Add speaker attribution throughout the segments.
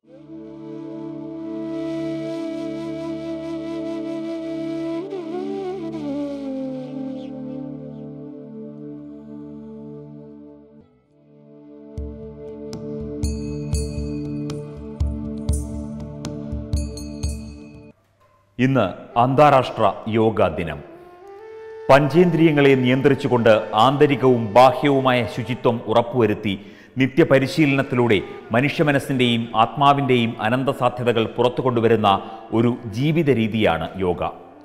Speaker 1: ഇന്ന് അന്താരാഷ്ട്ര യോഗാ ദിനം പഞ്ചേന്ദ്രിയങ്ങളെ നിയന്ത്രിച്ചുകൊണ്ട് ആന്തരികവും ബാഹ്യവുമായ ശുചിത്വം ഉറപ്പുവരുത്തി നിത്യപരിശീലനത്തിലൂടെ മനുഷ്യമനസ്സിൻ്റെയും ആത്മാവിൻ്റെയും അനന്ത സാധ്യതകൾ പുറത്തു കൊണ്ടുവരുന്ന ഒരു ജീവിത രീതിയാണ് യോഗ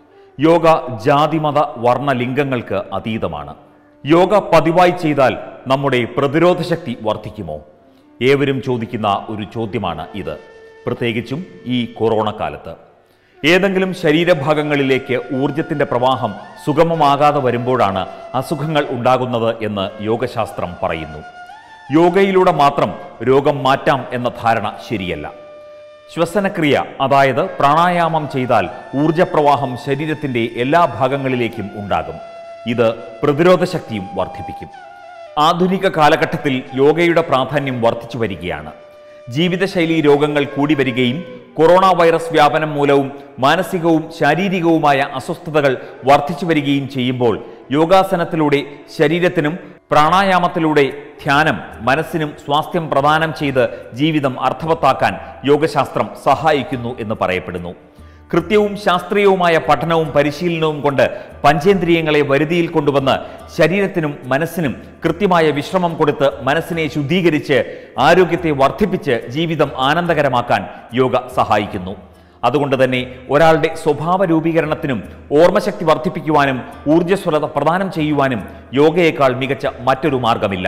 Speaker 1: യോഗ ജാതിമത വർണ്ണ ലിംഗങ്ങൾക്ക് അതീതമാണ് യോഗ പതിവായി ചെയ്താൽ നമ്മുടെ പ്രതിരോധ ശക്തി വർദ്ധിക്കുമോ ഏവരും ചോദിക്കുന്ന ഒരു ചോദ്യമാണ് ഇത് പ്രത്യേകിച്ചും ഈ കൊറോണ കാലത്ത് ഏതെങ്കിലും ശരീരഭാഗങ്ങളിലേക്ക് ഊർജത്തിന്റെ പ്രവാഹം സുഗമമാകാതെ വരുമ്പോഴാണ് അസുഖങ്ങൾ ഉണ്ടാകുന്നത് എന്ന് യോഗശാസ്ത്രം പറയുന്നു യോഗയിലൂടെ മാത്രം രോഗം മാറ്റാം എന്ന ധാരണ ശരിയല്ല ശ്വസനക്രിയ അതായത് പ്രാണായാമം ചെയ്താൽ ഊർജപ്രവാഹം ശരീരത്തിന്റെ എല്ലാ ഭാഗങ്ങളിലേക്കും ഉണ്ടാകും ഇത് പ്രതിരോധ ശക്തിയും വർദ്ധിപ്പിക്കും ആധുനിക കാലഘട്ടത്തിൽ യോഗയുടെ പ്രാധാന്യം വർദ്ധിച്ചു വരികയാണ് ജീവിതശൈലി രോഗങ്ങൾ കൂടി വരികയും കൊറോണ വൈറസ് വ്യാപനം മൂലവും മാനസികവും ശാരീരികവുമായ അസ്വസ്ഥതകൾ വർദ്ധിച്ചു വരികയും ചെയ്യുമ്പോൾ യോഗാസനത്തിലൂടെ ശരീരത്തിനും പ്രാണായാമത്തിലൂടെ ധ്യാനം മനസ്സിനും സ്വാസ്ഥ്യം പ്രദാനം ചെയ്ത് ജീവിതം അർത്ഥവത്താക്കാൻ യോഗശാസ്ത്രം സഹായിക്കുന്നു എന്ന് പറയപ്പെടുന്നു കൃത്യവും ശാസ്ത്രീയവുമായ പഠനവും പരിശീലനവും കൊണ്ട് പഞ്ചേന്ദ്രിയങ്ങളെ വരുതിയിൽ കൊണ്ടുവന്ന് ശരീരത്തിനും മനസ്സിനും കൃത്യമായ വിശ്രമം കൊടുത്ത് മനസ്സിനെ ശുദ്ധീകരിച്ച് ആരോഗ്യത്തെ വർദ്ധിപ്പിച്ച് ജീവിതം ആനന്ദകരമാക്കാൻ യോഗ സഹായിക്കുന്നു അതുകൊണ്ട് തന്നെ ഒരാളുടെ സ്വഭാവ രൂപീകരണത്തിനും ഓർമ്മശക്തി വർദ്ധിപ്പിക്കുവാനും ഊർജ്ജസ്വലത പ്രദാനം ചെയ്യുവാനും യോഗയേക്കാൾ മികച്ച മറ്റൊരു മാർഗമില്ല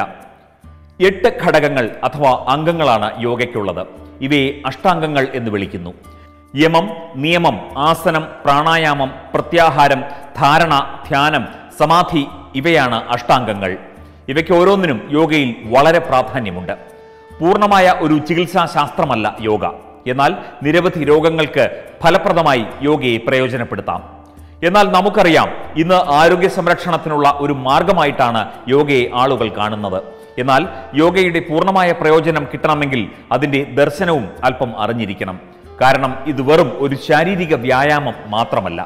Speaker 1: എട്ട് ഘടകങ്ങൾ അഥവാ അംഗങ്ങളാണ് യോഗയ്ക്കുള്ളത് ഇവയെ അഷ്ടാംഗങ്ങൾ എന്ന് വിളിക്കുന്നു യമം നിയമം ആസനം പ്രാണായാമം പ്രത്യാഹാരം ധാരണ ധ്യാനം സമാധി ഇവയാണ് അഷ്ടാംഗങ്ങൾ ഇവയ്ക്ക് ഓരോന്നിനും യോഗയിൽ വളരെ പ്രാധാന്യമുണ്ട് പൂർണ്ണമായ ഒരു ചികിത്സാ ശാസ്ത്രമല്ല യോഗ എന്നാൽ നിരവധി രോഗങ്ങൾക്ക് ഫലപ്രദമായി യോഗയെ പ്രയോജനപ്പെടുത്താം എന്നാൽ നമുക്കറിയാം ഇന്ന് ആരോഗ്യ സംരക്ഷണത്തിനുള്ള ഒരു മാർഗമായിട്ടാണ് യോഗയെ ആളുകൾ കാണുന്നത് എന്നാൽ യോഗയുടെ പൂർണ്ണമായ പ്രയോജനം കിട്ടണമെങ്കിൽ അതിൻ്റെ ദർശനവും അല്പം അറിഞ്ഞിരിക്കണം കാരണം ഇത് വെറും ഒരു ശാരീരിക വ്യായാമം മാത്രമല്ല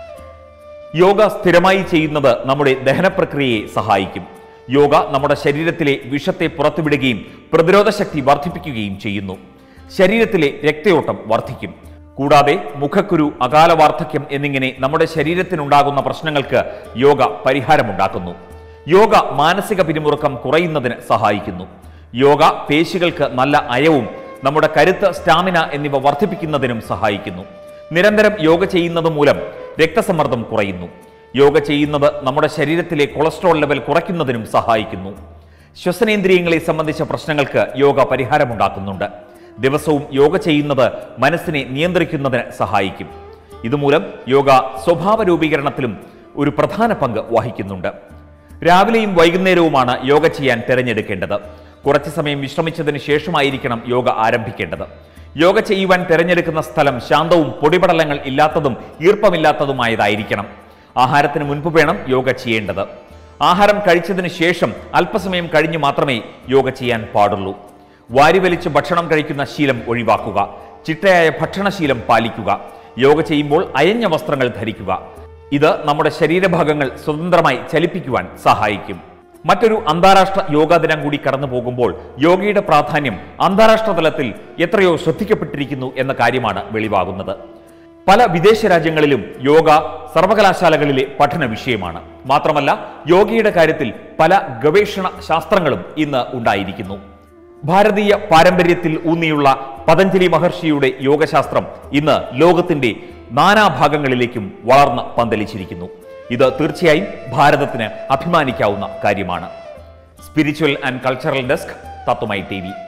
Speaker 1: യോഗ സ്ഥിരമായി ചെയ്യുന്നത് നമ്മുടെ ദഹന പ്രക്രിയയെ സഹായിക്കും യോഗ നമ്മുടെ ശരീരത്തിലെ വിഷത്തെ പുറത്തുവിടുകയും പ്രതിരോധ ശക്തി വർദ്ധിപ്പിക്കുകയും ചെയ്യുന്നു ശരീരത്തിലെ രക്തയോട്ടം വർദ്ധിക്കും കൂടാതെ മുഖക്കുരു അകാല വാർദ്ധക്യം എന്നിങ്ങനെ നമ്മുടെ ശരീരത്തിനുണ്ടാകുന്ന പ്രശ്നങ്ങൾക്ക് യോഗ പരിഹാരമുണ്ടാക്കുന്നു യോഗ മാനസിക പിരിമുറുക്കം കുറയുന്നതിന് സഹായിക്കുന്നു യോഗ പേശികൾക്ക് നല്ല അയവും നമ്മുടെ കരുത്ത് സ്റ്റാമിന എന്നിവ വർദ്ധിപ്പിക്കുന്നതിനും സഹായിക്കുന്നു നിരന്തരം യോഗ ചെയ്യുന്നത് മൂലം രക്തസമ്മർദ്ദം കുറയുന്നു യോഗ ചെയ്യുന്നത് നമ്മുടെ ശരീരത്തിലെ കൊളസ്ട്രോൾ ലെവൽ കുറയ്ക്കുന്നതിനും സഹായിക്കുന്നു ശ്വസനേന്ദ്രിയങ്ങളെ സംബന്ധിച്ച പ്രശ്നങ്ങൾക്ക് യോഗ പരിഹാരമുണ്ടാക്കുന്നുണ്ട് ദിവസവും യോഗ ചെയ്യുന്നത് മനസ്സിനെ നിയന്ത്രിക്കുന്നതിന് സഹായിക്കും ഇതുമൂലം യോഗ സ്വഭാവ രൂപീകരണത്തിലും ഒരു പ്രധാന പങ്ക് വഹിക്കുന്നുണ്ട് രാവിലെയും വൈകുന്നേരവുമാണ് യോഗ ചെയ്യാൻ തിരഞ്ഞെടുക്കേണ്ടത് കുറച്ചു സമയം വിശ്രമിച്ചതിന് ശേഷമായിരിക്കണം യോഗ ആരംഭിക്കേണ്ടത് യോഗ ചെയ്യുവാൻ തിരഞ്ഞെടുക്കുന്ന സ്ഥലം ശാന്തവും പൊടിപടലങ്ങൾ ഇല്ലാത്തതും ഈർപ്പമില്ലാത്തതുമായതായിരിക്കണം ആഹാരത്തിന് മുൻപ് വേണം യോഗ ചെയ്യേണ്ടത് ആഹാരം കഴിച്ചതിന് ശേഷം അല്പസമയം കഴിഞ്ഞ് മാത്രമേ യോഗ ചെയ്യാൻ പാടുള്ളൂ വാരിവലിച്ച് ഭക്ഷണം കഴിക്കുന്ന ശീലം ഒഴിവാക്കുക ചിട്ടയായ ഭക്ഷണശീലം പാലിക്കുക യോഗ ചെയ്യുമ്പോൾ അയഞ്ഞ വസ്ത്രങ്ങൾ ധരിക്കുക ഇത് നമ്മുടെ ശരീരഭാഗങ്ങൾ സ്വതന്ത്രമായി ചലിപ്പിക്കുവാൻ സഹായിക്കും മറ്റൊരു അന്താരാഷ്ട്ര യോഗാ ദിനം കൂടി കടന്നു പോകുമ്പോൾ യോഗയുടെ പ്രാധാന്യം അന്താരാഷ്ട്ര തലത്തിൽ എത്രയോ ശ്രദ്ധിക്കപ്പെട്ടിരിക്കുന്നു എന്ന കാര്യമാണ് വെളിവാകുന്നത് പല വിദേശ രാജ്യങ്ങളിലും യോഗ സർവകലാശാലകളിലെ പഠന വിഷയമാണ് മാത്രമല്ല യോഗയുടെ കാര്യത്തിൽ പല ഗവേഷണ ശാസ്ത്രങ്ങളും ഇന്ന് ഉണ്ടായിരിക്കുന്നു ഭാരതീയ പാരമ്പര്യത്തിൽ ഊന്നിയുള്ള പതഞ്ജലി മഹർഷിയുടെ യോഗശാസ്ത്രം ഇന്ന് ലോകത്തിന്റെ നാനാഭാഗങ്ങളിലേക്കും വളർന്ന് പന്തലിച്ചിരിക്കുന്നു ഇത് തീർച്ചയായും ഭാരതത്തിന് അഭിമാനിക്കാവുന്ന കാര്യമാണ് spiritual and cultural desk Tatvamayi T